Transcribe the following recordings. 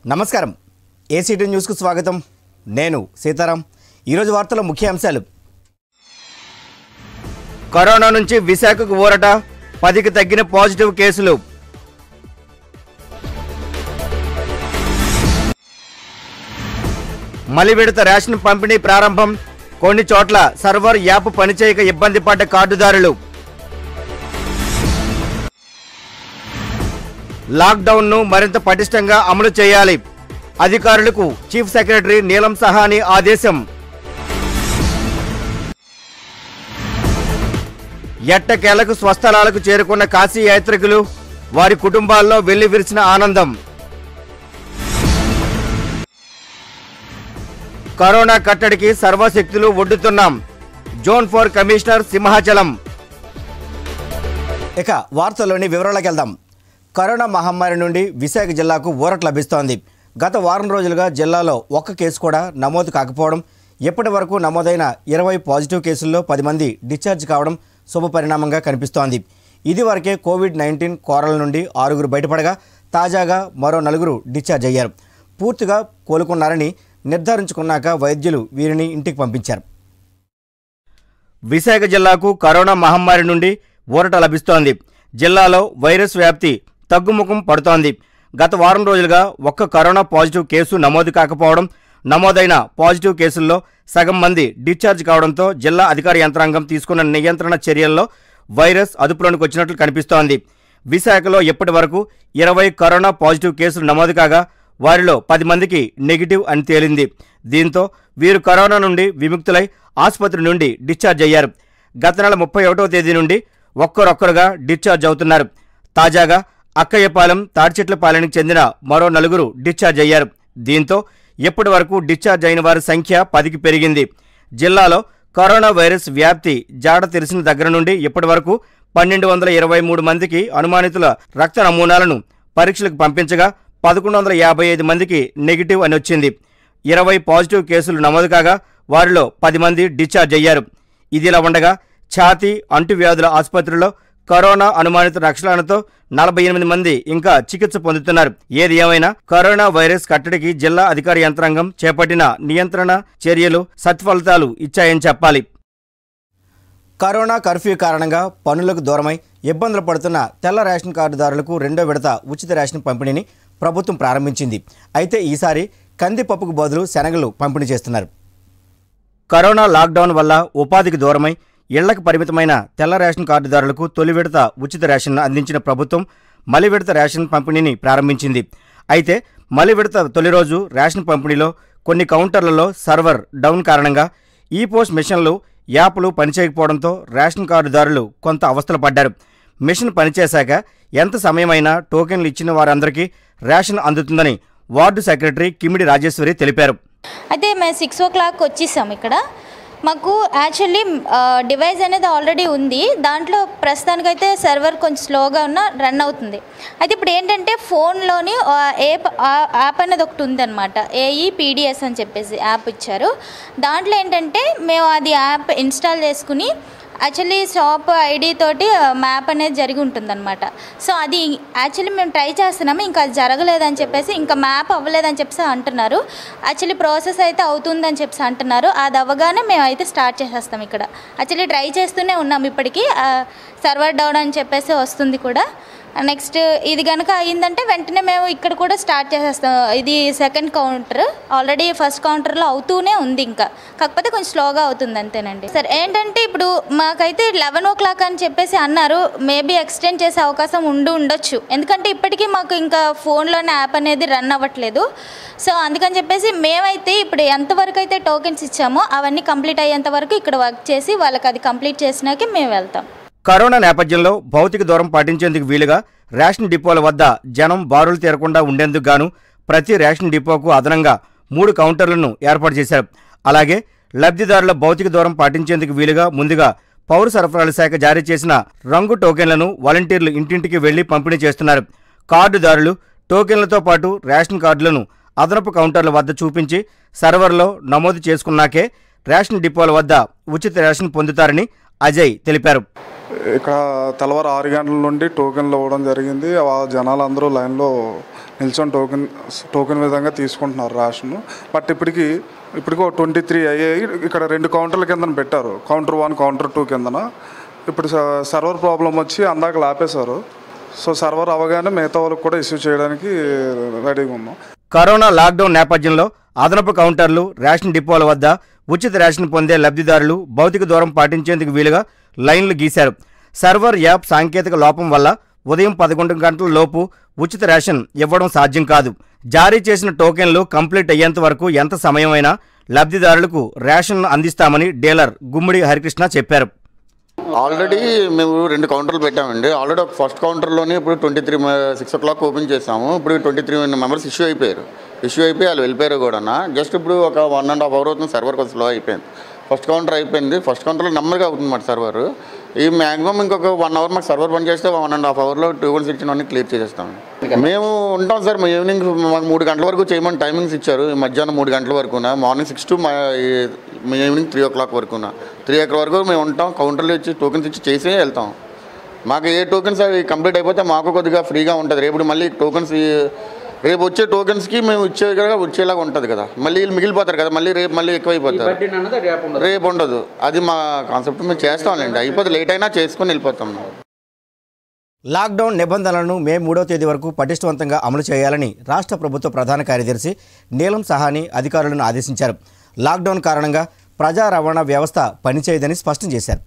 నమస్కారం ఏసీటీ న్యూస్కు స్వాగతం నేను సీతారాం ఈరోజు వార్తల ముఖ్య అంశాలు కరోనా నుంచి విశాఖకు ఊరట పదికి తగ్గిన పాజిటివ్ కేసులు మలి విడత రేషన్ పంపిణీ ప్రారంభం కొన్ని చోట్ల సర్వర్ యాప్ పనిచేయక ఇబ్బంది పడ్డ కార్డుదారులు లాక్డౌన్ను మరింత పటిష్టంగా అమలు చేయాలి అధికారులకు చీఫ్ సెక్రటరీ నీలం సహాని ఆదేశం ఎట్టకేలకు స్వస్థలాలకు చేరుకున్న కాశీ యాత్రికులు వారి కుటుంబాల్లో వెళ్లి విరిసిన ఆనందం కరోనా కట్టడికి సర్వశక్తులు ఒడ్డుతున్నాం జోన్ ఫోర్ కమిషనర్ సింహాచలం ఇక వార్తల్లోని వివరాలకు వెళ్దాం కరోనా మహమ్మారి నుండి విశాఖ జిల్లాకు ఊరట లభిస్తోంది గత వారం రోజులుగా జిల్లాలో ఒక్క కేసు కూడా నమోదు కాకపోవడం ఇప్పటి వరకు నమోదైన ఇరవై పాజిటివ్ కేసుల్లో పది మంది డిశ్చార్జ్ కావడం శుభపరిణామంగా కనిపిస్తోంది ఇదివరకే కోవిడ్ నైన్టీన్ కోరల నుండి ఆరుగురు బయటపడగా తాజాగా మరో నలుగురు డిశ్చార్జ్ అయ్యారు పూర్తిగా కోలుకున్నారని నిర్ధారించుకున్నాక వైద్యులు వీరిని ఇంటికి పంపించారు విశాఖ జిల్లాకు కరోనా మహమ్మారి నుండి ఊరట లభిస్తోంది జిల్లాలో వైరస్ వ్యాప్తి తగ్గుముఖం పడుతోంది గత వారం రోజులుగా ఒక్క కరోనా పాజిటివ్ కేసు నమోదు కాకపోవడం నమోదైన పాజిటివ్ కేసుల్లో సగం మంది డిశ్చార్జ్ కావడంతో జిల్లా అధికార యంత్రాంగం తీసుకున్న నియంత్రణ చర్యల్లో వైరస్ అదుపులోనికి వచ్చినట్లు కనిపిస్తోంది విశాఖలో ఇప్పటి వరకు ఇరవై కరోనా పాజిటివ్ కేసులు నమోదు కాగా వారిలో పది మందికి నెగిటివ్ అని తేలింది దీంతో వీరు కరోనా నుండి విముక్తులై ఆసుపత్రి నుండి డిశ్చార్జ్ అయ్యారు గత నెల ముప్పై ఒకటవ తేదీ నుండి ఒక్కరొక్కరుగా డిశ్చార్జ్ అవుతున్నారు తాజాగా అక్కయ్యపాలెం తాడిచెట్లపాలెనికి చెందిన మరో నలుగురు డిశ్చార్జ్ అయ్యారు దీంతో ఇప్పటి వరకు డిశ్చార్జ్ అయిన వారి సంఖ్య పదికి పెరిగింది జిల్లాలో కరోనా వైరస్ వ్యాప్తి జాడ తెలిసిన దగ్గర నుండి ఇప్పటి వరకు పన్నెండు వందల ఇరవై మూడు మందికి అనుమానితుల రక్త నమూనాలను పరీక్షలకు పంపించగా పదకొండు వందల యాభై ఐదు మందికి నెగిటివ్ అని వచ్చింది ఇరవై పాజిటివ్ కేసులు నమోదు కాగా వారిలో పది మంది డిశ్చార్జ్ అయ్యారు ఇదిలా ఉండగా ఛాతీ అంటువ్యాధుల ఆసుపత్రిలో కరోనా అనుమానిత లక్షణాలతో నలభై ఎనిమిది మంది ఇంకా చికిత్స పొందుతున్నారు ఏది ఏమైనా కరోనా వైరస్ కట్టడికి జిల్లా అధికార యంత్రాంగం చేపట్టిన నియంత్రణ చర్యలు సత్ఫలితాలు ఇచ్చాయని చెప్పాలి కరోనా కర్ఫ్యూ కారణంగా పనులకు దూరమై ఇబ్బందులు పడుతున్న తెల్ల రేషన్ కార్డుదారులకు రెండో విడత ఉచిత రేషన్ పంపిణీని ప్రభుత్వం ప్రారంభించింది అయితే ఈసారి కందిపప్పుకు బదులు శనగలు పంపిణీ చేస్తున్నారు కరోనా లాక్డౌన్ వల్ల ఉపాధికి దూరమై ఇళ్లకు పరిమితమైన తెల్ల రేషన్ కార్డుదారులకు తొలి విడత ఉచిత రేషన్ అందించిన ప్రభుత్వం మలి విడత రేషన్ పంపిణీని ప్రారంభించింది అయితే మలి విడత తొలి రోజు రేషన్ పంపిణీలో కొన్ని కౌంటర్లలో సర్వర్ డౌన్ కారణంగా ఈ పోస్ట్ మిషన్లు యాప్లు పనిచేయకపోవడంతో రేషన్ కార్డుదారులు కొంత అవస్థలు పడ్డారు మిషన్ పనిచేశాక ఎంత సమయమైనా టోకెన్లు ఇచ్చిన వారందరికీ రేషన్ అందుతుందని వార్డు సెక్రటరీ కిమిడి రాజేశ్వరి తెలిపారు అయితే మేము సిక్స్ ఓ క్లాక్ వచ్చేసాం ఇక్కడ మాకు యాక్చువల్లీ డివైస్ అనేది ఆల్రెడీ ఉంది దాంట్లో ప్రస్తుతానికైతే సర్వర్ కొంచెం స్లోగా ఉన్న రన్ అవుతుంది అయితే ఇప్పుడు ఏంటంటే ఫోన్లోని యాప్ యాప్ అనేది ఒకటి ఉందన్నమాట ఏఈ పీడిఎస్ అని చెప్పేసి యాప్ ఇచ్చారు దాంట్లో ఏంటంటే మేము అది యాప్ ఇన్స్టాల్ చేసుకుని యాక్చువల్లీ షాప్ ఐడి తోటి మ్యాప్ అనేది జరిగి ఉంటుందన్నమాట సో అది యాక్చువల్లీ మేము ట్రై చేస్తున్నాము ఇంకా అది జరగలేదని చెప్పేసి ఇంకా మ్యాప్ అవ్వలేదని చెప్పేసి అంటున్నారు యాక్చువల్లీ ప్రాసెస్ అయితే అవుతుందని చెప్పేసి అంటున్నారు అది అవ్వగానే మేము అయితే స్టార్ట్ చేసేస్తాం ఇక్కడ యాక్చువల్లీ ట్రై చేస్తూనే ఉన్నాం ఇప్పటికీ సర్వర్ డౌన్ అని చెప్పేసి వస్తుంది కూడా నెక్స్ట్ ఇది కనుక అయిందంటే వెంటనే మేము ఇక్కడ కూడా స్టార్ట్ చేసేస్తాం ఇది సెకండ్ కౌంటర్ ఆల్రెడీ ఫస్ట్ కౌంటర్లో అవుతూనే ఉంది ఇంకా కాకపోతే కొంచెం స్లోగా అవుతుంది అంతేనండి సరే ఏంటంటే ఇప్పుడు మాకైతే లెవెన్ ఓ క్లాక్ అని చెప్పేసి అన్నారు మేబీ ఎక్స్టెండ్ చేసే అవకాశం ఉండి ఉండొచ్చు ఎందుకంటే ఇప్పటికీ మాకు ఇంకా ఫోన్లోనే యాప్ అనేది రన్ అవ్వట్లేదు సో అందుకని చెప్పేసి మేమైతే ఇప్పుడు ఎంతవరకు అయితే టోకెన్స్ ఇచ్చామో అవన్నీ కంప్లీట్ అయ్యేంత వరకు ఇక్కడ వర్క్ చేసి వాళ్ళకి అది కంప్లీట్ చేసినాకే మేము వెళ్తాం కరోనా నేపథ్యంలో భౌతిక దూరం పాటించేందుకు వీలుగా రేషన్ డిపోల వద్ద జనం బారులు తీరకుండా ఉండేందుకు గాను ప్రతి రేషన్ డిపోకు అదనంగా మూడు కౌంటర్లను ఏర్పాటు చేశారు అలాగే లబ్ధిదారుల భౌతిక దూరం పాటించేందుకు వీలుగా ముందుగా పౌర సరఫరాల శాఖ జారీ చేసిన రంగు టోకెన్లను వాలంటీర్లు ఇంటింటికి వెళ్లి పంపిణీ చేస్తున్నారు కార్డుదారులు టోకెన్లతో పాటు రేషన్ కార్డులను అదనపు కౌంటర్ల వద్ద చూపించి సర్వర్లో నమోదు చేసుకున్నాకే రేషన్ డిపోల వద్ద ఉచిత రేషన్ పొందుతారని అజయ్ తెలిపారు ఇక్కడ తెల్లవారు ఆరు గంటల నుండి టోకెన్లు ఇవ్వడం జరిగింది ఆ జనాలందరూ లైన్లో నిల్చొని టోకెన్ టోకెన్ విధంగా తీసుకుంటున్నారు రేషన్ బట్ ఇప్పటికి ఇప్పటికి ట్వంటీ త్రీ అయ్యాయి ఇక్కడ రెండు కౌంటర్ల కిందన పెట్టారు కౌంటర్ వన్ కౌంటర్ టూ కిందన ఇప్పుడు స- సర్వర్ ప్రాబ్లం వచ్చి అందాక లాపేశారు సో సర్వర్ అవగానే మిగతా వాళ్ళకి కూడా ఇష్యూ చేయడానికి రెడీగా ఉన్నాం కరోనా లాక్డౌన్ నేపథ్యంలో అదనపు కౌంటర్లు రేషన్ డిపోల వద్ద ఉచిత రేషన్ పొందే లబ్ధిదారులు భౌతిక దూరం పాటించేందుకు వీలుగా లైన్లు గీశారు సర్వర్ యాప్ సాంకేతిక లోపం వల్ల ఉదయం పదకొండు గంటల లోపు ఉచిత రేషన్ ఇవ్వడం సాధ్యం కాదు జారీ చేసిన టోకెన్లు కంప్లీట్ అయ్యేంత వరకు ఎంత సమయమైనా లబ్ధిదారులకు రేషన్ అందిస్తామని డీలర్ గుమ్మిడి హరికృష్ణ చెప్పారు ఆల్రెడీ మేము రెండు కౌంటర్లు పెట్టామండి ఆల్రెడీ ఒక ఫస్ట్ కౌంటర్లోనే ఇప్పుడు twenty three six o'clock open చేసాము ఇప్పుడు ట్వంటీ త్రీ మెంబర్స్ ఇష్యూ అయిపోయారు ఇష్యూ అయిపోయి వాళ్ళు వెళ్ళిపోయారు కూడా జస్ట్ ఇప్పుడు ఒక వన్ అండ్ హాఫ్ అవర్ అవుతుంది సర్వర్ కొంచెం స్లో అయిపోయింది ఫస్ట్ కౌంటర్ అయిపోయింది ఫస్ట్ కౌంటర్లో నెమ్మదిగా అవుతుంది మాట సర్వర్ ఈ మ్యాక్సిమం ఇంకొక వన్ అవర్ మాకు సర్వర్ పని చేస్తే వన్ అండ్ హాఫ్ అవర్లో టూ వన్ సిక్స్టీన్ అన్ని క్లియర్ చేసేస్తాం మేము ఉంటాం సార్ మా ఈవినింగ్ మాకు మూడు గంటల వరకు చేయమని టైమింగ్స్ ఇచ్చారు ఈ మధ్యాహ్నం మూడు గంటల వరకున మార్నింగ్ సిక్స్ టు మా ఈవినింగ్ త్రీ ఓ క్లాక్ వరకున త్రీ ఓ క్లాక్ వరకు మేము ఉంటాం కౌంటర్లు ఇచ్చి టోకెన్స్ ఇచ్చి చేసి వెళ్తాం మాకు ఏ టోకెన్స్ అవి కంప్లీట్ అయిపోతే మాకు కొద్దిగా ఫ్రీగా ఉంటుంది రేపు మళ్ళీ టోకెన్స్ రేపు వచ్చే టోకెన్స్కి మేము ఇచ్చేగా వచ్చేలాగా ఉంటుంది కదా మళ్ళీ వీళ్ళు మిగిలిపోతారు కదా మళ్ళీ రేపు మళ్ళీ ఎక్కువైపోతారు రేపు ఉండదు అది మా కాన్సెప్ట్ మేము చేస్తామండి అయిపోతే లేట్ అయినా చేసుకొని వెళ్ళిపోతాం మేము లాక్డౌన్ నిబంధనలను మే మూడో తేదీ వరకు పటిష్టవంతంగా అమలు చేయాలని రాష్ట్ర ప్రభుత్వ ప్రధాన కార్యదర్శి నీలం సహాని అధికారులను ఆదేశించారు లాక్డౌన్ కారణంగా ప్రజా రవాణా వ్యవస్థ పనిచేయదని స్పష్టం చేశారు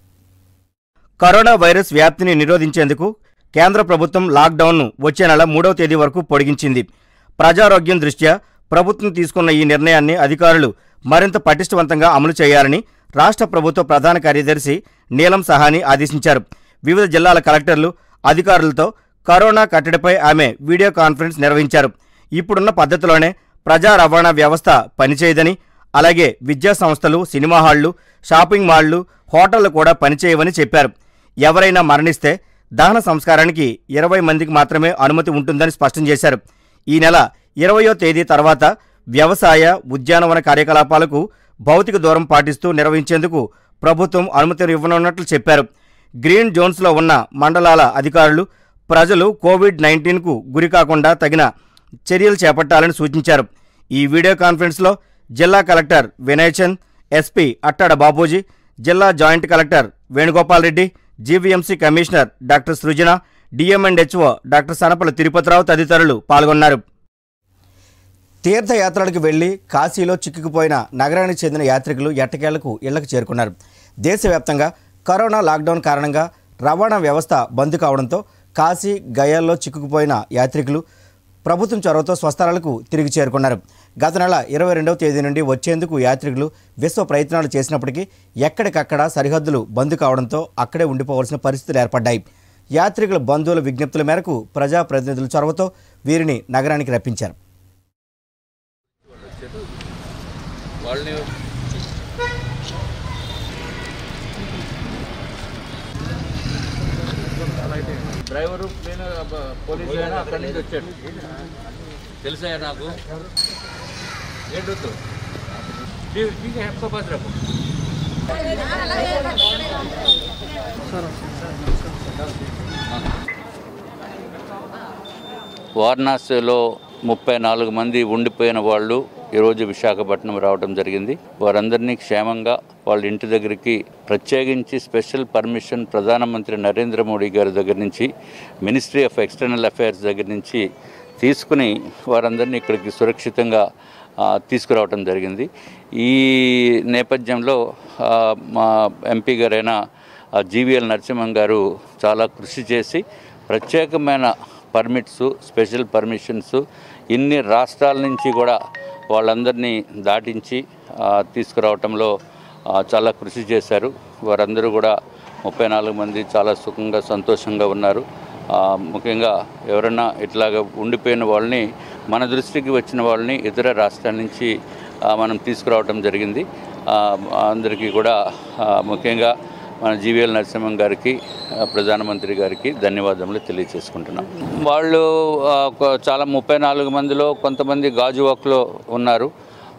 కరోనా వైరస్ వ్యాప్తిని నిరోధించేందుకు కేంద్ర ప్రభుత్వం లాక్డౌన్ను వచ్చే నెల మూడవ తేదీ వరకు పొడిగించింది ప్రజారోగ్యం దృష్ట్యా ప్రభుత్వం తీసుకున్న ఈ నిర్ణయాన్ని అధికారులు మరింత పటిష్టవంతంగా అమలు చేయాలని రాష్ట్ర ప్రభుత్వ ప్రధాన కార్యదర్శి నీలం సహాని ఆదేశించారు వివిధ జిల్లాల కలెక్టర్లు అధికారులతో కరోనా కట్టడిపై ఆమె వీడియో కాన్ఫరెన్స్ నిర్వహించారు ఇప్పుడున్న పద్ధతిలోనే ప్రజా రవాణా వ్యవస్థ పనిచేయదని అలాగే విద్యా సంస్థలు సినిమా హాళ్లు షాపింగ్ మాళ్లు హోటళ్లు కూడా పనిచేయవని చెప్పారు ఎవరైనా మరణిస్తే దహన సంస్కారానికి ఇరవై మందికి మాత్రమే అనుమతి ఉంటుందని స్పష్టం చేశారు ఈ నెల ఇరవయో తేదీ తర్వాత వ్యవసాయ ఉద్యానవన కార్యకలాపాలకు భౌతిక దూరం పాటిస్తూ నిర్వహించేందుకు ప్రభుత్వం అనుమతి ఇవ్వనున్నట్లు చెప్పారు గ్రీన్ జోన్స్లో ఉన్న మండలాల అధికారులు ప్రజలు కోవిడ్ నైన్టీన్కు గురికాకుండా తగిన చర్యలు చేపట్టాలని సూచించారు ఈ వీడియో కాన్ఫరెన్స్లో జిల్లా కలెక్టర్ వినయ్ చంద్ ఎస్పీ అట్టాడ బాబూజీ జిల్లా joint collector Venugopal Reddy GVMC commissioner doctor Srujana DMHO doctor Sanapala Tirupatirao తదితరులు పాల్గొన్నారు తీర్థయాత్రలకు వెళ్లి కాశీలో చిక్కుకుపోయిన నగరానికి చెందిన యాత్రికులు ఎట్టకేళ్లకు ఇళ్లకు చేరుకున్నారు దేశవ్యాప్తంగా కరోనా లాక్డౌన్ కారణంగా రవాణా వ్యవస్థ బంద్ కావడంతో కాశీ గయాల్లో చిక్కుకుపోయిన యాత్రికులు ప్రభుత్వం చొరవతో స్వస్థలాలకు తిరిగి చేరుకున్నారు గత నెల ఇరవై రెండవ తేదీ నుండి వచ్చేందుకు యాత్రికులు విశ్వ ప్రయత్నాలు చేసినప్పటికీ ఎక్కడికక్కడ సరిహద్దులు బంద్ కావడంతో అక్కడే ఉండిపోవాల్సిన పరిస్థితులు ఏర్పడ్డాయి యాత్రికుల బంధువుల విజ్ఞప్తుల మేరకు ప్రజాప్రతినిధుల చొరవతో వీరిని నగరానికి రప్పించారు వాళ్ళని డ్రైవరు క్లీనర్ పోలీసు అయినా అక్కడి నుంచి వచ్చాడు తెలుసా నాకు ఏంటొద్దు హెప్కోపాస్ రేపు వారణాసిలో ముప్పై నాలుగు మంది ఉండిపోయిన వాళ్ళు ఈరోజు విశాఖపట్నం రావడం జరిగింది వారందరినీ క్షేమంగా వాళ్ళ ఇంటి దగ్గరికి ప్రత్యేకించి స్పెషల్ పర్మిషన్ ప్రధానమంత్రి నరేంద్ర మోడీ గారి దగ్గర నుంచి మినిస్ట్రీ ఆఫ్ ఎక్స్టర్నల్ అఫైర్స్ దగ్గర నుంచి తీసుకుని వారందరినీ ఇక్కడికి సురక్షితంగా ఆ, తీసుకురావడం జరిగింది ఈ నేపథ్యంలో ఆ, మా ఎంపీ గారైన జీవీఎల్ నరసింహన్ గారు చాలా కృషి చేసి ప్రత్యేకమైన పర్మిట్స్ స్పెషల్ పర్మిషన్స్ ఇన్ని రాష్ట్రాల నుంచి కూడా వాళ్ళందరినీ దాటించి ఆ, తీసుకురావటంలో ఆ, చాలా కృషి చేశారు వారందరూ కూడా ముప్పై నాలుగు మంది చాలా సుఖంగా సంతోషంగా ఉన్నారు ఆ, ముఖ్యంగా ఎవరైనా ఇట్లాగ ఉండిపోయిన వాళ్ళని మన దృష్టికి వచ్చిన వాళ్ళని ఇతర రాష్ట్రాల నుంచి ఆ, మనం తీసుకురావటం జరిగింది ఆ, అందరికీ కూడా ఆ, ముఖ్యంగా మన జీవీఎల్ నరసింహం గారికి ఆ, ప్రధానమంత్రి గారికి ధన్యవాదములు తెలియజేసుకుంటున్నాం వాళ్ళు ఆ, ఒక- చాలా ముప్పై నాలుగు మందిలో కొంతమంది గాజువాక్లో ఉన్నారు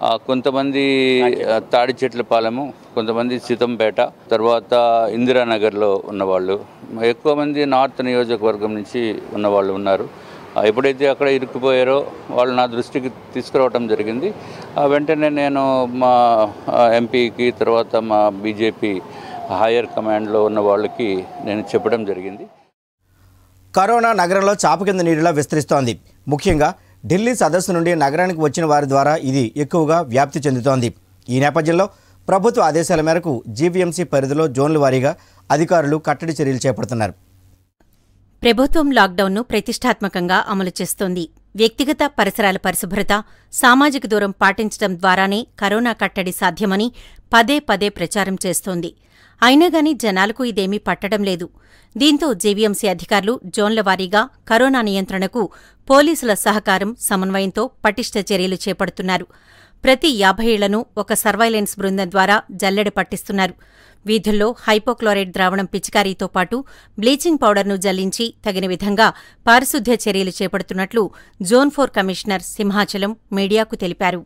ఆ, కొంతమంది ఆ, తాడి చెట్ల పాలెము కొంతమంది సీతంపేట తర్వాత ఇందిరానగర్లో ఉన్నవాళ్ళు ఎక్కువ మంది నార్త్ నియోజకవర్గం నుంచి ఉన్నవాళ్ళు ఉన్నారు ఆ, ఎప్పుడైతే అక్కడ ఇరుక్కుపోయారో వాళ్ళు నా దృష్టికి తీసుకురావడం జరిగింది ఆ, వెంటనే నేను మా ఎంపీకి తర్వాత మా బీజేపీ హైయర్ కమాండ్లో ఉన్న వాళ్ళకి నేను చెప్పడం జరిగింది కరోనా నగరంలో చాప కింద నీరులా విస్తరిస్తోంది ముఖ్యంగా ఢిల్లీ సదస్సు నుండి నగరానికి వచ్చిన వారి ద్వారా ఇది ఎక్కువగా వ్యాప్తి చెందుతోంది ఈ నేపథ్యంలో ప్రభుత్వ ఆదేశాల మేరకు జీవీఎంసీ పరిధిలో జోన్ల వారీగా అధికారులు కట్టడి చర్యలు చేపడుతున్నారు ప్రభుత్వం లాక్డౌన్ను ప్రతిష్టాత్మకంగా అమలు చేస్తోంది వ్యక్తిగత పరిసరాల పరిశుభ్రత సామాజిక దూరం పాటించడం ద్వారానే కరోనా కట్టడి సాధ్యమని పదే పదే ప్రచారం చేస్తోంది అయినాగాని జనాలకు ఇదేమీ పట్టడం లేదు దీంతో జేవీఎంసీ అధికారులు జోన్ల వారీగా కరోనా నియంత్రణకు పోలీసుల సహకారం సమన్వయంతో పటిష్ట చర్యలు చేపడుతున్నారు ప్రతి యాభై ఏళ్లను ఒక సర్వైలెన్స్ బృందం ద్వారా జల్లెడ పట్టిస్తున్నారు వీధుల్లో హైపోక్లోరైడ్ ద్రావణం పిచికారీతో పాటు బ్లీచింగ్ పౌడర్ను జల్లించి తగిన విధంగా పారిశుద్ధ్య చర్యలు చేపడుతున్నట్లు జోన్ ఫోర్ కమిషనర్ సింహాచలం మీడియాకు తెలిపారు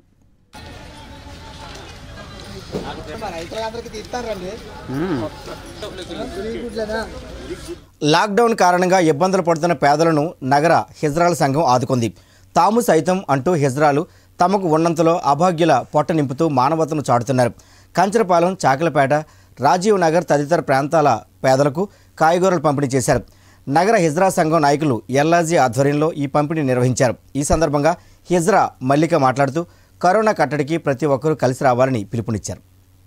లాక్డౌన్ కారణంగా ఇబ్బందులు పడుతున్న పేదలను నగర హిజ్రాల సంఘం ఆదుకుంది తాము సైతం అంటూ హిజ్రాలు తమకు ఉన్నంతలో అభాగ్యుల పొట్ట నింపుతూ మానవతను చాటుతున్నారు కంచరపాలెం చాకలపేట రాజీవ్ నగర్ తదితర ప్రాంతాల పేదలకు కాయగూరలు పంపిణీ చేశారు నగర హిజ్రా సంఘం నాయకులు ఎల్లాజీ ఆధ్వర్యంలో ఈ పంపిణీ నిర్వహించారు ఈ సందర్భంగా హిజ్రా మల్లిక మాట్లాడుతూ కరోనా కట్టడికి ప్రతి ఒక్కరూ కలిసి రావాలని పిలుపునిచ్చారు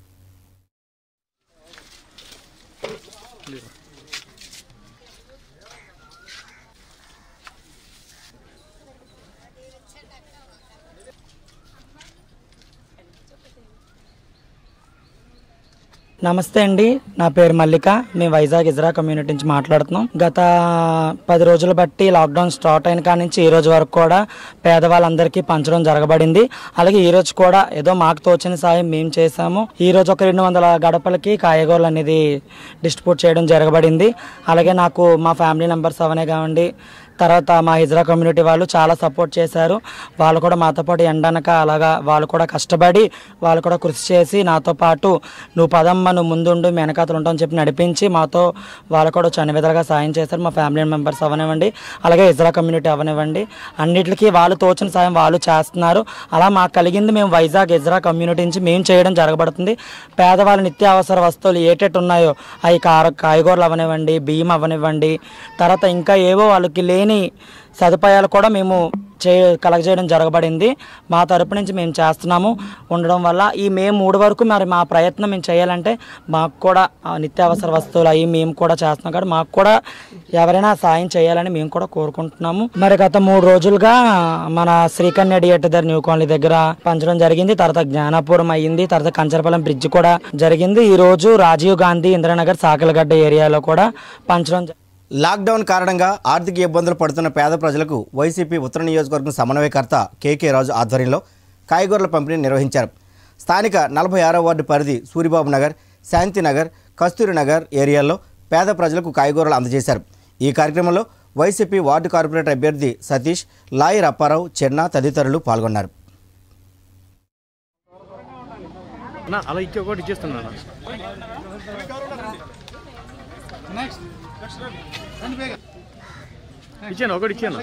నమస్తే అండి నా పేరు మల్లిక మేము వైజాగ్ ఇజ్రా కమ్యూనిటీ నుంచి మాట్లాడుతున్నాం గత పది రోజులు బట్టి లాక్డౌన్ స్టార్ట్ అయిన కాడి నుంచి ఈ రోజు వరకు కూడా పేదవాళ్ళందరికీ పంచడం జరగబడింది అలాగే ఈ రోజు కూడా ఏదో మాకు తోచిన సాయం మేము చేశాము ఈ రోజు ఒక రెండు వందల గడపలకి కాయగూరలు అనేది డిస్ట్రిబ్యూట్ చేయడం జరగబడింది అలాగే నాకు మా ఫ్యామిలీ మెంబర్స్ అవనే కావండి తర్వాత మా హిజ్రా కమ్యూనిటీ వాళ్ళు చాలా సపోర్ట్ చేశారు వాళ్ళు కూడా మాతో పాటు ఎండనక అలాగా వాళ్ళు కూడా కష్టపడి వాళ్ళు కూడా కృషి చేసి నాతో పాటు నువ్వు పదమ్మ నువ్వు ముందుండు మీ వెనకాతలు ఉంటామని చెప్పి నడిపించి మాతో వాళ్ళు కూడా చాలా విధాలుగా సాయం చేశారు మా ఫ్యామిలీ మెంబర్స్ అవనివ్వండి అలాగే ఇజ్రా కమ్యూనిటీ అవనివ్వండి అన్నిటికీ వాళ్ళు తోచిన సాయం వాళ్ళు చేస్తున్నారు అలా మాకు కలిగింది మేము వైజాగ్ ఇజ్రా కమ్యూనిటీ నుంచి మేము చేయడం జరగబడుతుంది పేదవాళ్ళ నిత్యావసర వస్తువులు ఏటెట్ ఉన్నాయో అవి కార కాయగూరలు అవనివ్వండి బియ్యం అవనివ్వండి తర్వాత ఇంకా ఏవో వాళ్ళకి లేని సదుపాయాలు కూడా మేము చే కలగజేయడం జరగబడింది మా తరపు నుంచి మేము చేస్తున్నాము ఉండడం వల్ల ఈ మే మూడు వరకు మరి మా ప్రయత్నం మేము చేయాలంటే మాకు కూడా ఆ నిత్యావసర వస్తువులు అవి మేము కూడా చేస్తున్నాం కాబట్టి మాకు కూడా ఎవరైనా సాయం చేయాలని మేము కూడా కోరుకుంటున్నాము మరి గత మూడు రోజులుగా మన శ్రీకన్య థియేటర్ న్యూ కాలనీ దగ్గర పంచడం జరిగింది తర్వాత జ్ఞానాపురం అయ్యింది తర్వాత కంచరపాలెం బ్రిడ్జ్ కూడా జరిగింది ఈ రోజు రాజీవ్ గాంధీ ఇంద్రనగర్ సాకలగడ్డ ఏరియాలో కూడా పంచడం జ- లాక్డౌన్ కారణంగా ఆర్థిక ఇబ్బందులు పడుతున్న పేద ప్రజలకు వైసీపీ ఉత్తర నియోజకవర్గం సమన్వయకర్త కేకే రాజు ఆధ్వర్యంలో కాయగూరల పంపిణీ నిర్వహించారు స్థానిక నలభై ఆరో వార్డు పరిధి సూరిబాబు నగర్ శాంతినగర్ కస్తూరి నగర్ ఏరియాల్లో పేద ప్రజలకు కాయగూరలు అందజేశారు ఈ కార్యక్రమంలో వైసీపీ వార్డు కార్పొరేటర్ అభ్యర్థి సతీష్ లాయర్ అప్పారావు చెన్నా తదితరులు పాల్గొన్నారు అలా ఇచ్చి ఒకటి ఇచ్చేస్తున్నాను ఇచ్చాను ఒకటి ఇచ్చాను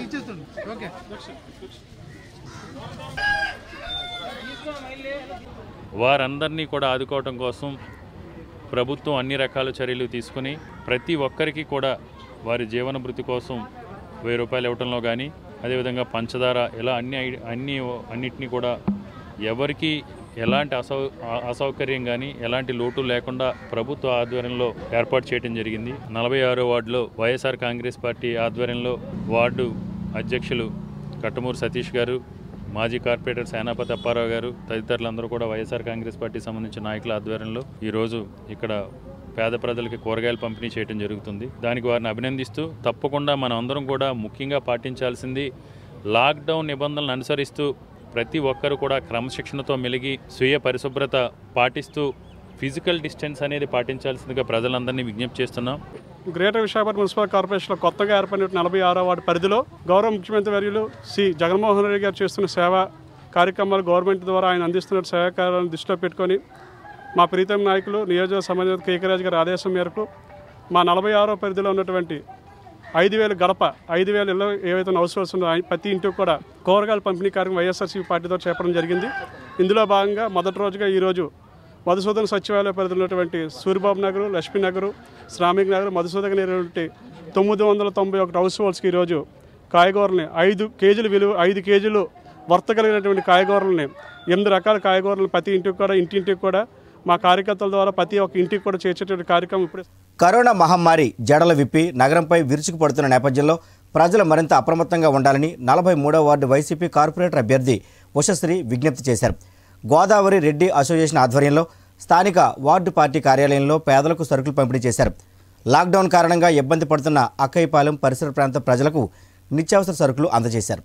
వారందరినీ కూడా ఆదుకోవటం కోసం ప్రభుత్వం అన్ని రకాల చర్యలు తీసుకుని ప్రతి ఒక్కరికి కూడా వారి జీవన భృతి కోసం వెయ్యి రూపాయలు ఇవ్వటంలో కానీ అదేవిధంగా పంచదార ఇలా అన్ని ఐ- అన్ని అన్నిటినీ కూడా ఎవరికి ఎలాంటి అసౌ అ- అసౌకర్యం కానీ ఎలాంటి లోటు లేకుండా ప్రభుత్వ ఆధ్వర్యంలో ఏర్పాటు చేయడం జరిగింది నలభై ఆరో వార్డులో వైఎస్ఆర్ కాంగ్రెస్ పార్టీ ఆధ్వర్యంలో వార్డు అధ్యక్షులు కట్టమూరు సతీష్ గారు మాజీ కార్పొరేటర్ సేనాపతి అప్పారావు గారు తదితరులందరూ కూడా వైఎస్ఆర్ కాంగ్రెస్ పార్టీ సంబంధించిన నాయకుల ఆధ్వర్యంలో ఈరోజు ఇక్కడ పేద ప్రజలకి కూరగాయలు పంపిణీ చేయడం జరుగుతుంది దానికి వారిని అభినందిస్తూ తప్పకుండా మనం అందరం కూడా ముఖ్యంగా పాటించాల్సింది లాక్డౌన్ నిబంధనలను అనుసరిస్తూ ప్రతి ఒక్కరు కూడా క్రమశిక్షణతో మెలిగి స్వీయ పరిశుభ్రత పాటిస్తూ ఫిజికల్ డిస్టెన్స్ అనేది పాటించాల్సిందిగా ప్రజలందరినీ విజ్ఞప్తి చేస్తున్నాం గ్రేటర్ విశాఖపట్నం మున్సిపల్ కార్పొరేషన్లో కొత్తగా ఏర్పడిన నలభై ఆరో వార్డు పరిధిలో గౌరవ ముఖ్యమంత్రి వర్యులు శ్రీ జగన్మోహన్ రెడ్డి గారు చేస్తున్న సేవ కార్యక్రమాలు గవర్నమెంట్ ద్వారా ఆయన అందిస్తున్న సహకారాలను దృష్టిలో పెట్టుకొని మా ప్రీతం నాయకులు నియోజక సంబంధిత కేకరాజు గారి ఆదేశం మేరకు మా నలభై ఆరో పరిధిలో ఉన్నటువంటి ఐదు వేలు గడప ఐదు వేల ఇళ్ళు ఏవైతే హౌస్ హోల్డ్స్ ఉన్నాయో ఆ ప్రతి ఇంటికి కూడా కూరగాయల పంపిణీ కార్యక్రమం వైఎస్ఆర్సీ పార్టీతో చేపడం జరిగింది ఇందులో భాగంగా మొదటి రోజుగా ఈరోజు మధుసూదన్ సచివాలయ పరిధిలో ఉన్నటువంటి సూర్యబాబు నగర్ లక్ష్మీ నగర్ శ్రామిక్ నగర్ మధుసూదన్ అనేటువంటి తొమ్మిది వందల తొంభై ఒకటి హౌస్ హోల్డ్స్కి ఈరోజు కాయగూరల్ని ఐదు కేజీలు విలువ ఐదు కేజీలు వర్త కలిగినటువంటి కాయగూరల్ని ఎనిమిది రకాల కాయగూరలు ప్రతి ఇంటికి కూడా ఇంటింటికి కూడా మా కార్యకర్తల ద్వారా ప్రతి ఒక్క ఇంటికి కూడా చేర్చేటువంటి కార్యక్రమం ఇప్పుడే కరోనా మహమ్మారి జడల విప్పి నగరంపై విరుచుకుపడుతున్న నేపథ్యంలో ప్రజలు మరింత అప్రమత్తంగా ఉండాలని నలభై మూడవ వార్డు వైసీపీ కార్పొరేటర్ అభ్యర్థి ఉషశ్రీ విజ్ఞప్తి చేశారు గోదావరి రెడ్డి అసోసియేషన్ ఆధ్వర్యంలో స్థానిక వార్డు పార్టీ కార్యాలయంలో పేదలకు సరుకులు పంపిణీ చేశారు లాక్డౌన్ కారణంగా ఇబ్బంది పడుతున్న అక్కయ్యపాలెం పరిసర ప్రాంత ప్రజలకు నిత్యావసర సరుకులు అందజేశారు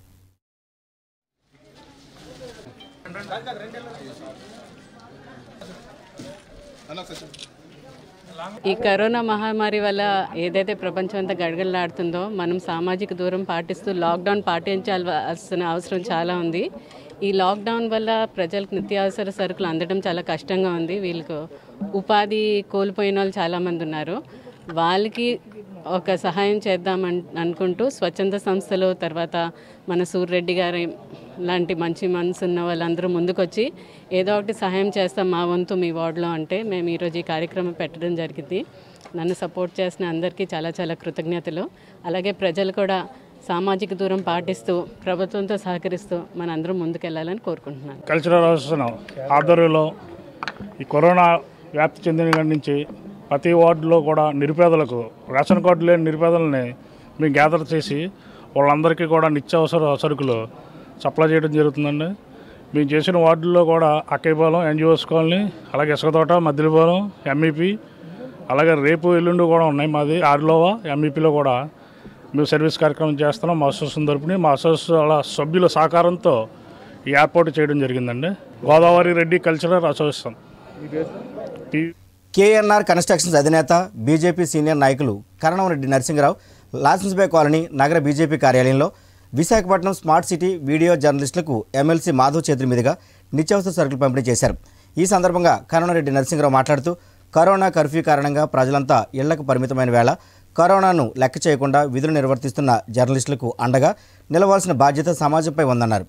ఈ కరోనా మహమ్మారి వల్ల ఏదైతే ప్రపంచం అంతా గడగడలాడుతుందో మనం సామాజిక దూరం పాటిస్తూ లాక్డౌన్ పాటించాల్సిన అవసరం చాలా ఉంది ఈ లాక్డౌన్ వల్ల ప్రజలకు నిత్యావసర సరుకులు అందడం చాలా కష్టంగా ఉంది వీళ్ళకు ఉపాధి కోల్పోయిన వాళ్ళు చాలామంది ఉన్నారు వాళ్ళకి ఒక సహాయం చేద్దాం అనుకుంటూ స్వచ్ఛంద సంస్థలు తర్వాత మన సూర్రెడ్డి గారి లాంటి మంచి మనసు ఉన్న వాళ్ళందరూ ముందుకొచ్చి ఏదో ఒకటి సహాయం చేస్తాం మా వంతు మీ వార్డులో అంటే మేము ఈరోజు ఈ కార్యక్రమం పెట్టడం జరిగింది నన్ను సపోర్ట్ చేసిన అందరికీ చాలా చాలా కృతజ్ఞతలు అలాగే ప్రజలు కూడా సామాజిక దూరం పాటిస్తూ ప్రభుత్వంతో సహకరిస్తూ మనందరం ముందుకెళ్లాలని కోరుకుంటున్నాను కల్చరల్ అసోసియేషన్ ఆధ్వర్యంలో ఈ కరోనా వ్యాప్తి చెందిన కాడి నుంచి ప్రతి వార్డులో కూడా నిరుపేదలకు రేషన్ కార్డు లేని నిరుపేదలని మేము గ్యాదర్ చేసి వాళ్ళందరికీ కూడా నిత్యావసర సరుకులు సప్లై చేయడం జరుగుతుందండి మేము చేసిన వార్డుల్లో కూడా అక్కయ్యపాలెం ఎన్జిఓస్ కాలనీ అలాగే ఇసుకతోట మద్దిలిపాలెం ఎంఈపి అలాగే రేపు ఎల్లుండి కూడా ఉన్నాయి మాది ఆరులోవా ఎంఈపిలో కూడా మేము సర్వీస్ కార్యక్రమం చేస్తున్నాం మా అసోసియేషన్ తరపుని మా అసోసియేషన్ సభ్యుల సహకారంతో ఈ ఏర్పాటు చేయడం జరిగిందండి Godavari Reddy cultural association P KNR constructions అధినేత బీజేపీ సీనియర్ నాయకులు కరణంరెడ్డి నరసింహరావు లాసెన్స్బే కాలనీ నగర బీజేపీ కార్యాలయంలో విశాఖపట్నం స్మార్ట్ సిటీ వీడియో జర్నలిస్టులకు ఎమ్మెల్సీ మాధవ్ చేతుల మీదుగా నిత్యావసర సరుకులు పంపిణీ చేశారు ఈ సందర్భంగా కరణంరెడ్డి నరసింహరావు మాట్లాడుతూ కరోనా కర్ఫ్యూ కారణంగా ప్రజలంతా ఇళ్లకు పరిమితమైన వేళ కరోనాను లెక్క చేయకుండా విధులు నిర్వర్తిస్తున్న జర్నలిస్టులకు అండగా నిలవాల్సిన బాధ్యత సమాజంపై ఉందన్నారు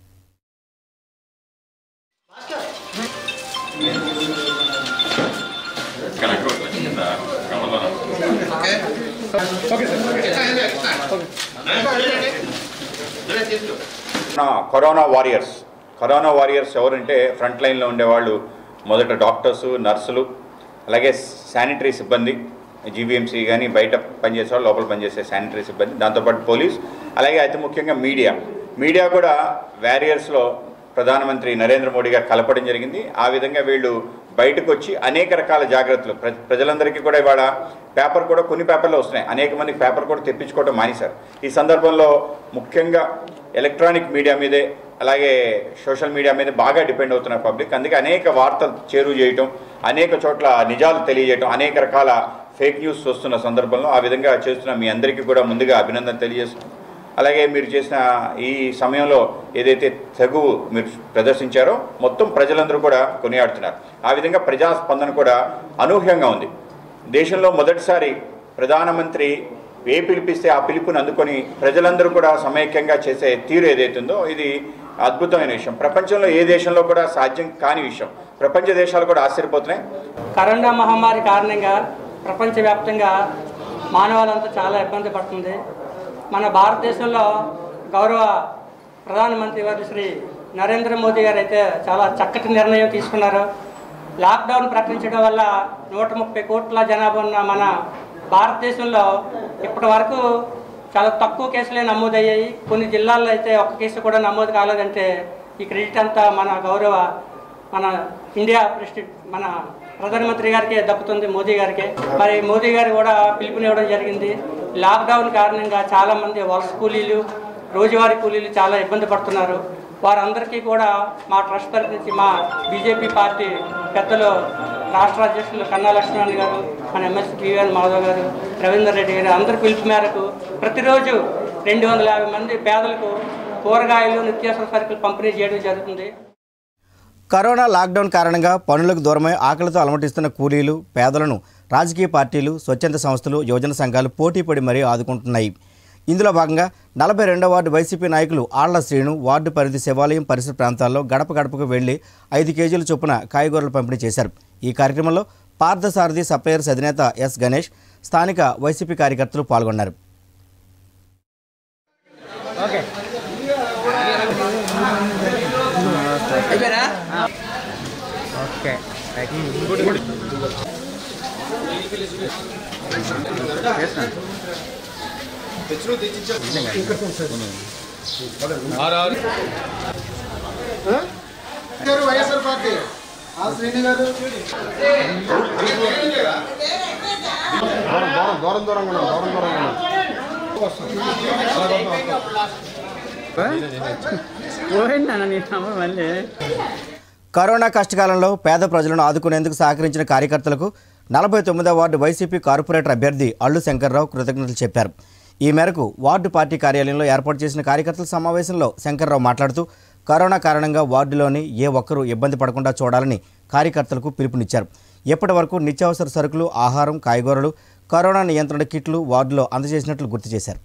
నా కరోనా వారియర్స్ కరోనా వారియర్స్ ఎవరంటే ఫ్రంట్ లైన్లో ఉండేవాళ్ళు మొదట డాక్టర్స్ నర్సులు అలాగే శానిటరీ సిబ్బంది జీవీఎంసీ కానీ బయట పనిచేసే వాళ్ళు లోపల పనిచేసే శానిటరీ సిబ్బంది దాంతోపాటు పోలీస్ అలాగే అతి ముఖ్యంగా మీడియా మీడియా కూడా వారియర్స్లో ప్రధానమంత్రి నరేంద్ర మోడీ గారు కలపడం జరిగింది ఆ విధంగా వీళ్ళు బయటకు వచ్చి అనేక రకాల జాగ్రత్తలు ప్ర ప్రజలందరికీ కూడా ఇవాళ పేపర్ కూడా కొన్ని పేపర్లు వస్తున్నాయి అనేక మందికి పేపర్ కూడా తెప్పించుకోవడం మానేశారు ఈ సందర్భంలో ముఖ్యంగా ఎలక్ట్రానిక్ మీడియా మీదే అలాగే సోషల్ మీడియా మీద బాగా డిపెండ్ అవుతున్నారు పబ్లిక్ అందుకే అనేక వార్తలు చేరువ చేయటం అనేక చోట్ల నిజాలు తెలియజేయటం అనేక రకాల ఫేక్ న్యూస్ వస్తున్న సందర్భంలో ఆ విధంగా చేస్తున్న మీ అందరికీ కూడా ముందుగా అభినందన తెలియజేస్తున్నాం అలాగే మీరు చేసిన ఈ సమయంలో ఏదైతే తెగువ మీరు ప్రదర్శించారో మొత్తం ప్రజలందరూ కూడా కొనియాడుతున్నారు ఆ విధంగా ప్రజాస్పందన కూడా అనూహ్యంగా ఉంది దేశంలో మొదటిసారి ప్రధానమంత్రి ఏ పిలిపిస్తే ఆ పిలుపుని అందుకొని ప్రజలందరూ కూడా సమైక్యంగా చేసే తీరు ఏదైతుందో ఇది అద్భుతమైన విషయం ప్రపంచంలో ఏ దేశంలో కూడా సాధ్యం కాని విషయం ప్రపంచ దేశాలు కూడా ఆశ్చర్యపోతున్నాయి కరోనా మహమ్మారి కారణంగా ప్రపంచవ్యాప్తంగా మానవాళంతా చాలా ఇబ్బంది పడుతుంది మన భారతదేశంలో గౌరవ ప్రధానమంత్రి వారు శ్రీ నరేంద్ర మోదీ గారు అయితే చాలా చక్కటి నిర్ణయం తీసుకున్నారు లాక్డౌన్ ప్రకటించడం వల్ల నూట ముప్పై కోట్ల జనాభా ఉన్న మన భారతదేశంలో ఇప్పటి వరకు చాలా తక్కువ కేసులే నమోదయ్యాయి కొన్ని జిల్లాల్లో అయితే ఒక్క కేసు కూడా నమోదు కాలేదంటే ఈ క్రెడిట్ అంతా మన గౌరవ మన ఇండియా ప్రెసిడెంట్ మన ప్రధానమంత్రి గారికి దక్కుతుంది మోదీ గారికి మరి మోదీ గారు కూడా పిలుపునివ్వడం జరిగింది లాక్డౌన్ కారణంగా చాలామంది వలస కూలీలు రోజువారీ కూలీలు చాలా ఇబ్బంది పడుతున్నారు వారందరికీ కూడా మా ట్రస్ట్ తరఫు నుంచి మా బీజేపీ పార్టీ పెద్దలు రాష్ట్ర అధ్యక్షులు కన్నా లక్ష్మణ్ గారు మన ఎమ్మెల్సీ పివిఎన్ మాధవ్ గారు రవీందర్ రెడ్డి గారు అందరి పిలుపు మేరకు ప్రతిరోజు రెండు వందల యాభై మంది పేదలకు కూరగాయలు నిత్యావసర సరుకులు పంపిణీ చేయడం జరుగుతుంది కరోనా లాక్డౌన్ కారణంగా పనులకు దూరమై ఆకలితో అలమటిస్తున్న కూలీలు పేదలను రాజకీయ పార్టీలు స్వచ్ఛంద సంస్థలు యువజన సంఘాలు పోటీపడి మరీ ఆదుకుంటున్నాయి ఇందులో భాగంగా నలభై రెండో వార్డు వైసీపీ నాయకులు ఆళ్ల శ్రీను వార్డు పరిధి శివాలయం పరిసర ప్రాంతాల్లో గడప గడపకు వెళ్లి ఐదు కేజీల చొప్పున కాయగూరలు పంపిణీ చేశారు ఈ కార్యక్రమంలో పార్థసారథి సప్లయర్స్ అధినేత ఎస్ గణేష్ స్థానిక వైసీపీ కార్యకర్తలు పాల్గొన్నారు వైఎస్ఆర్ పార్టీ ఆ శ్రీని గారు దూరం దూరం దూరం దూరంగా ఉన్నాం, దూరం దూరంగా ఉన్నాం. కరోనా కష్టకాలంలో పేద ప్రజలను ఆదుకునేందుకు సహకరించిన కార్యకర్తలకు నలభై తొమ్మిదో వార్డు వైసీపీ కార్పొరేటర్ అభ్యర్థి అల్లు శంకర్రావు కృతజ్ఞతలు చెప్పారు ఈ మేరకు వార్డు పార్టీ కార్యాలయంలో ఏర్పాటు చేసిన కార్యకర్తల సమావేశంలో శంకర్రావు మాట్లాడుతూ కరోనా కారణంగా వార్డులోని ఏ ఒక్కరూ ఇబ్బంది పడకుండా చూడాలని కార్యకర్తలకు పిలుపునిచ్చారు ఇప్పటి వరకు నిత్యావసర సరుకులు ఆహారం కాయగూరలు కరోనా నియంత్రణ కిట్లు వార్డులో అందజేసినట్లు గుర్తు చేశారు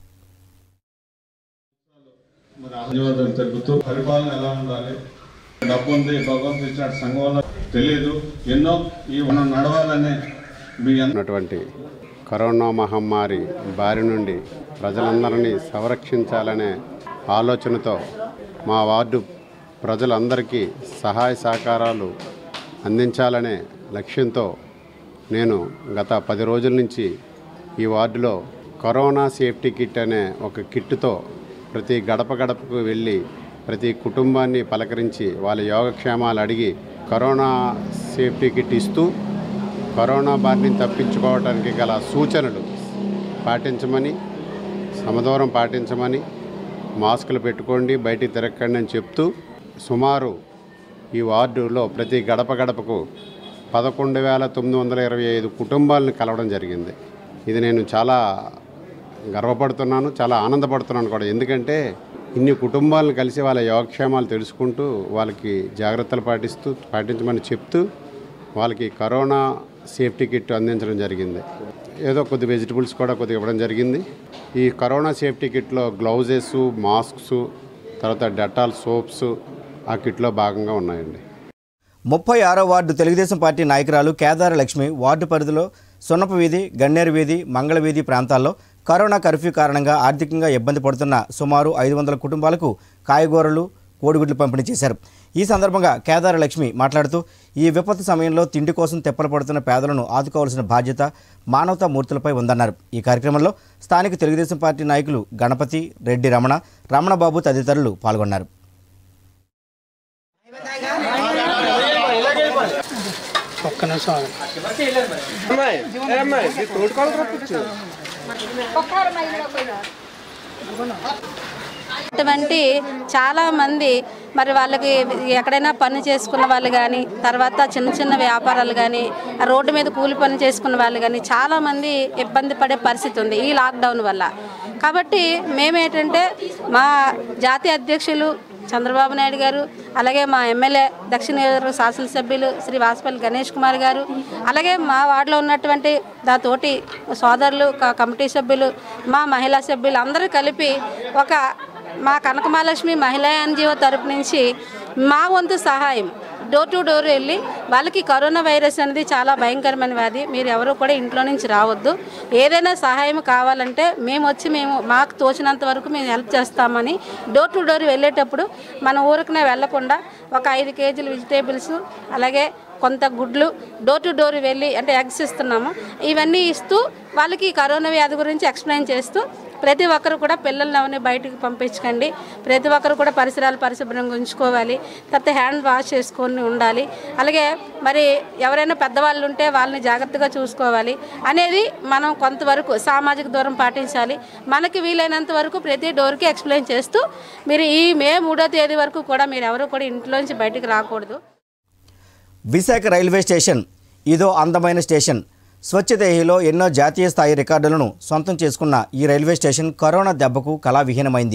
ధన్యవాదాలు తెలుపుతూ పరిపాలన ఎలా ఉండాలి డబ్బు ఉంది భగవంతుడు ఇచ్చినట్టు సంఘం వల్ల తెలియదు ఎన్నో ఈ మనం నడవాలనే మీ ఉన్నటువంటి కరోనా మహమ్మారి బారి నుండి ప్రజలందరినీ సంరక్షించాలనే ఆలోచనతో మా వార్డు ప్రజలందరికీ సహాయ సహకారాలు అందించాలనే లక్ష్యంతో నేను గత పది రోజుల నుంచి ఈ వార్డులో కరోనా సేఫ్టీ కిట్ అనే ఒక కిట్తో ప్రతి గడప గడపకు వెళ్ళి ప్రతి కుటుంబాన్ని పలకరించి వాళ్ళ యోగక్షేమాలు అడిగి కరోనా సేఫ్టీ కిట్ ఇస్తూ కరోనా బారిని తప్పించుకోవడానికి గల సూచనలు పాటించమని సమదూరం పాటించమని మాస్కులు పెట్టుకోండి బయటికి తిరగకండి అని చెప్తూ సుమారు ఈ వార్డులో ప్రతి గడప గడపకు పదకొండు వేల తొమ్మిది వందల ఇరవై ఐదు కుటుంబాలను కలవడం జరిగింది ఇది నేను చాలా గర్వపడుతున్నాను చాలా ఆనందపడుతున్నాను కూడా ఎందుకంటే ఇన్ని కుటుంబాలను కలిసి వాళ్ళ యోగక్షేమాలు తెలుసుకుంటూ వాళ్ళకి జాగ్రత్తలు పాటిస్తూ పాటించమని చెప్తూ వాళ్ళకి కరోనా సేఫ్టీ కిట్ అందించడం జరిగింది ఏదో కొద్ది వెజిటబుల్స్ కూడా కొద్దిగా ఇవ్వడం జరిగింది ఈ కరోనా సేఫ్టీ కిట్లో గ్లౌజెస్ మాస్క్స్ తర్వాత డెటాల్ సోప్స్ ఆ కిట్లో భాగంగా ఉన్నాయండి ముప్పై ఆరో వార్డు తెలుగుదేశం పార్టీ నాయకురాలు కేదార లక్ష్మి వార్డు పరిధిలో సున్నపు వీధి గన్నేరు వీధి మంగళ వీధి ప్రాంతాల్లో కరోనా కర్ఫ్యూ కారణంగా ఆర్థికంగా ఇబ్బంది పడుతున్న సుమారు ఐదు వందల కుటుంబాలకు కాయగూరలు కోడిగుడ్లు పంపిణీ చేశారు ఈ సందర్భంగా కేదార లక్ష్మి మాట్లాడుతూ ఈ విపత్తు సమయంలో తిండి కోసం తెప్పలు పడుతున్న పేదలను ఆదుకోవాల్సిన బాధ్యత మానవతా మూర్తులపై ఉందన్నారు ఈ కార్యక్రమంలో స్థానిక తెలుగుదేశం పార్టీ నాయకులు గణపతి రెడ్డి రమణ రమణబాబు తదితరులు పాల్గొన్నారు ఒక్క నిమిషం అటువంటి చాలా మంది మరి వాళ్ళకి ఎక్కడైనా పని చేసుకున్న వాళ్ళు కానీ తర్వాత చిన్న చిన్న వ్యాపారాలు కానీ రోడ్డు మీద కూలి పని చేసుకున్న వాళ్ళు కానీ చాలామంది ఇబ్బంది పడే పరిస్థితి ఉంది ఈ లాక్డౌన్ వల్ల కాబట్టి మేమేంటంటే మా జాతీయ అధ్యక్షులు చంద్రబాబు నాయుడు గారు అలాగే మా ఎమ్మెల్యే దక్షిణ నియోజకవర్గ శాసనసభ్యులు శ్రీ వాసుపల్లి గణేష్ కుమార్ గారు అలాగే మా వార్డులో ఉన్నటువంటి దాతోటి సోదరులు క- కమిటీ సభ్యులు మా మహిళా సభ్యులు అందరూ కలిపి ఒక మా కనకమహాలక్ష్మి మహిళా ఎన్జిఓ తరపు నుంచి మా వంతు సహాయం డోర్ టు డోర్ వెళ్ళి వాళ్ళకి కరోనా వైరస్ అనేది చాలా భయంకరమైన వ్యాధి మీరు ఎవరు కూడా ఇంట్లో నుంచి రావద్దు ఏదైనా సహాయం కావాలంటే మేము వచ్చి మేము మాకు తోచినంత వరకు మేము హెల్ప్ చేస్తామని డోర్ టు డోర్ వెళ్ళేటప్పుడు మన ఊరికనే వెళ్లకుండా ఒక ఐదు కేజీలు వెజిటేబుల్స్ అలాగే కొంత గుడ్లు డోర్ టు డోర్ వెళ్ళి అంటే ఎగ్స్ ఇస్తున్నాము ఇవన్నీ ఇస్తూ వాళ్ళకి ఈ కరోనా వ్యాధి గురించి ఎక్స్ప్లెయిన్ చేస్తూ ప్రతి ఒక్కరు కూడా పిల్లల్ని అవన్నీ బయటికి పంపించకండి ప్రతి ఒక్కరు కూడా పరిసరాలు పరిశుభ్రంగా ఉంచుకోవాలి తర్వాత హ్యాండ్ వాష్ చేసుకొని ఉండాలి అలాగే మరి ఎవరైనా పెద్దవాళ్ళు ఉంటే వాళ్ళని జాగ్రత్తగా చూసుకోవాలి అనేది మనం కొంతవరకు సామాజిక దూరం పాటించాలి మనకి వీలైనంత వరకు ప్రతి డోర్కి ఎక్స్ప్లెయిన్ చేస్తూ మీరు ఈ మే మూడో తేదీ వరకు కూడా మీరు ఎవరు కూడా ఇంట్లోంచి బయటికి రాకూడదు విశాఖ రైల్వే స్టేషన్ ఇదో అందమైన స్టేషన్ స్వచ్ఛదేహిలో ఎన్నో జాతీయ స్థాయి రికార్డులను సొంతం చేసుకున్న ఈ రైల్వే స్టేషన్ కరోనా దెబ్బకు కళావిహీనమైంది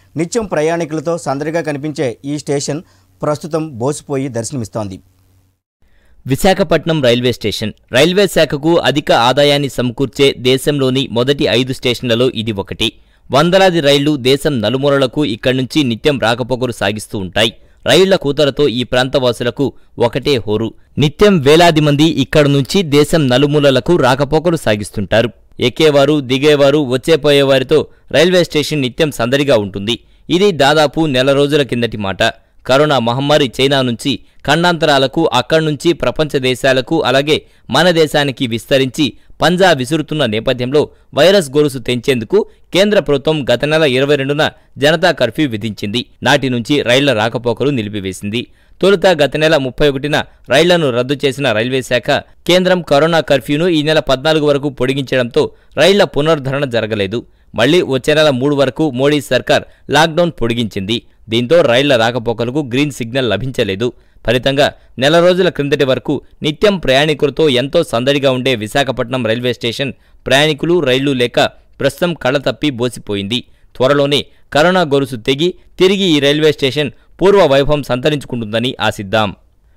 నిత్యం ప్రయాణికులతో సందడిగా కనిపించే ఈ స్టేషన్ ప్రస్తుతం బోసిపోయి దర్శనమిస్తోంది విశాఖపట్నం రైల్వే స్టేషన్ రైల్వే శాఖకు అధిక ఆదాయాన్ని సమకూర్చే దేశంలోని మొదటి ఐదు స్టేషన్లలో ఇది ఒకటి వందలాది రైళ్లు దేశం నలుమూలలకు ఇక్కడి నుంచి నిత్యం రాకపోకలు సాగిస్తూ ఉంటాయి రైళ్ల కూతలతో ఈ ప్రాంతవాసులకు ఒకటే హోరు నిత్యం వేలాది మంది ఇక్కడి నుంచి దేశం నలుమూలలకు రాకపోకలు సాగిస్తుంటారు ఎక్కేవారు దిగేవారు వచ్చేపోయేవారితో రైల్వే స్టేషన్ నిత్యం సందడిగా ఉంటుంది ఇది దాదాపు నెల రోజుల కిందటి మాట కరోనా మహమ్మారి చైనా నుంచి ఖండాంతరాలకు అక్కడి నుంచి ప్రపంచ దేశాలకు అలాగే మన దేశానికి విస్తరించి పంజా విసురుతున్న నేపథ్యంలో వైరస్ గొలుసు తెంచేందుకు కేంద్ర ప్రభుత్వం గత నెల ఇరవై రెండున జనతా కర్ఫ్యూ విధించింది నాటి నుంచి రైళ్ల రాకపోకలు నిలిపివేసింది తొలుత గత నెల ముప్పై ఒకటిన రైళ్లను రద్దు చేసిన రైల్వే శాఖ కేంద్రం కరోనా కర్ఫ్యూను ఈ నెల పద్నాలుగు వరకు పొడిగించడంతో రైళ్ల పునరుద్ధరణ జరగలేదు మళ్లీ వచ్చే నెల మూడు వరకు మోడీ సర్కార్ లాక్డౌన్ పొడిగించింది దీంతో రైళ్ల రాకపోకలకు గ్రీన్ సిగ్నల్ లభించలేదు ఫలితంగా నెల రోజుల క్రిందటి వరకు నిత్యం ప్రయాణికులతో ఎంతో సందడిగా ఉండే విశాఖపట్నం రైల్వే స్టేషన్ ప్రయాణికులు రైళ్లు లేక ప్రస్తుతం కళ తప్పి బోసిపోయింది త్వరలోనే కరోనా గొలుసు తెగి తిరిగి ఈ రైల్వే స్టేషన్ పూర్వ వైభవం సంతరించుకుంటుందని ఆశిద్దాం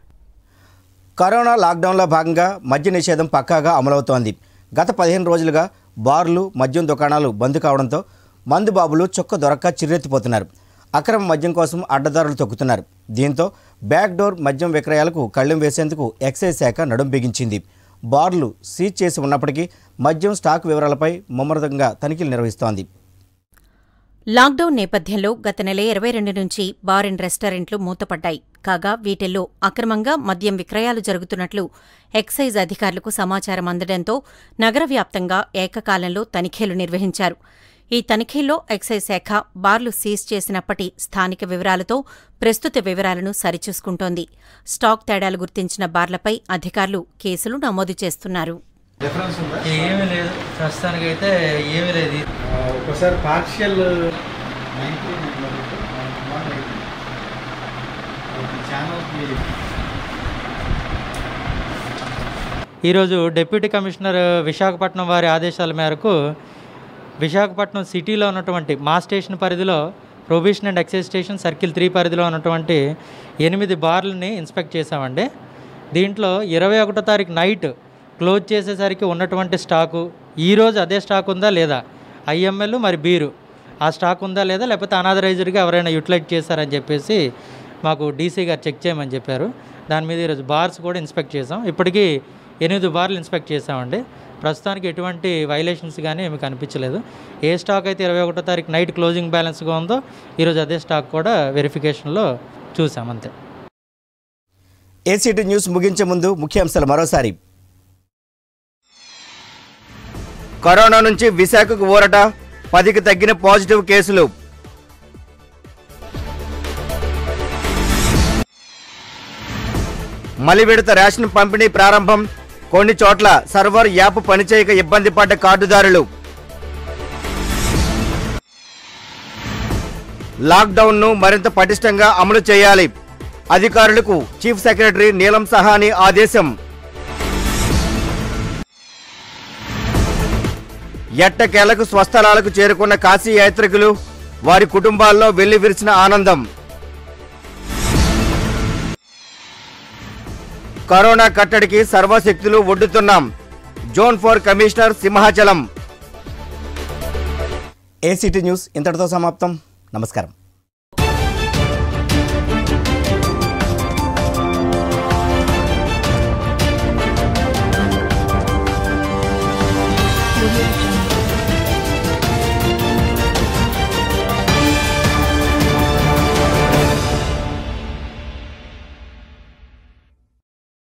కరోనా లాక్డౌన్లో భాగంగా మద్య నిషేధం పక్కాగా అమలవుతోంది గత పదిహేను రోజులుగా బార్లు మద్యం దుకాణాలు బంద్ కావడంతో మందుబాబులు చొక్క దొరక్క చిర్రెత్తిపోతున్నారు అక్రమ మద్యం కోసం అడ్డదారులు తొక్కుతున్నారు దీంతో బ్యాక్ డోర్ మద్యం విక్రయాలకు కళ్ళెం వేసేందుకు ఎక్సైజ్ శాఖ నడుం బిగించింది బార్లు సీజ్ చేసి ఉన్నప్పటికీ మద్యం స్టాక్ వివరాలపై ముమ్మరంగా తనిఖీలు నిర్వహిస్తోంది లాక్డౌన్ నేపథ్యంలో గత నెల ఇరవై రెండు నుంచి బార్ అండ్ రెస్టారెంట్లు మూతపడ్డాయి కాగా వీటిల్లో అక్రమంగా మద్యం విక్రయాలు జరుగుతున్నట్లు ఎక్సైజ్ అధికారులకు సమాచారం అందడంతో నగర వ్యాప్తంగా ఏకకాలంలో తనిఖీలు నిర్వహించారు ఈ తనిఖీల్లో ఎక్సైజ్ శాఖ బార్లు సీజ్ చేసినప్పటి స్థానిక వివరాలతో ప్రస్తుత వివరాలను సరిచూసుకుంటోంది స్టాక్ తేడాలు గుర్తించిన బార్లపై అధికారులు కేసులు నమోదు చేస్తున్నారు డిఫరెన్స్ ఉందా ఏమీ లేదు ప్రస్తుతానికైతే ఏమీ లేదు ఒకసారి పార్షియల్ ఛానల్ మీరు ఈరోజు డిప్యూటీ కమిషనర్ విశాఖపట్నం వారి ఆదేశాల మేరకు విశాఖపట్నం సిటీలో ఉన్నటువంటి మా స్టేషన్ పరిధిలో prohibition and excise station circle three పరిధిలో ఉన్నటువంటి ఎనిమిది బార్లని ఇన్స్పెక్ట్ చేశామండి దీంట్లో ఇరవై ఒకటో తారీఖు నైట్ క్లోజ్ చేసేసరికి ఉన్నటువంటి స్టాకు ఈరోజు అదే స్టాక్ ఉందా లేదా ఐఎంఎల్ మరి బీరు ఆ స్టాక్ ఉందా లేదా లేకపోతే అనాథరైజ్డ్గా ఎవరైనా యూటిలైజ్ చేశారని చెప్పేసి మాకు డీసీ గారు చెక్ చేయమని చెప్పారు దాని మీద ఈరోజు బార్స్ కూడా ఇన్స్పెక్ట్ చేసాం ఇప్పటికీ ఎనిమిది బార్లు ఇన్స్పెక్ట్ చేసామండి ప్రస్తుతానికి ఎటువంటి వైలేషన్స్ కానీ ఏమి కనిపించలేదు ఏ స్టాక్ అయితే ఇరవై ఒకటో తారీఖు నైట్ క్లోజింగ్ బ్యాలెన్స్గా ఉందో ఈరోజు అదే స్టాక్ కూడా వెరిఫికేషన్లో చూసాం అంతే ఏసీటీ న్యూస్ ముగించే ముందు ముఖ్యాంశాలు మరోసారి కరోనా నుంచి విశాఖకు ఊరట పదికి తగ్గిన పాజిటివ్ కేసులు మలి విడత రేషన్ పంపిణీ ప్రారంభం కొన్ని చోట్ల సర్వర్ యాప్ పనిచేయక ఇబ్బంది పడ్డ కార్డుదారులు లాక్డౌన్ను మరింత పటిష్టంగా అమలు చేయాలి అధికారులకు చీఫ్ సెక్రటరీ నీలం సహాని ఆదేశం ఎట్టకేలకు స్వస్థలాలకు చేరుకున్న కాశీ యాత్రికులు వారి కుటుంబాల్లో వెళ్లి విరిసిన ఆనందం కరోనా కట్టడికి సర్వశక్తులు ఒడ్డుతున్నాం zone four commissioner Simhachalam ACT news ఇంతటితో సమాప్తం నమస్కారం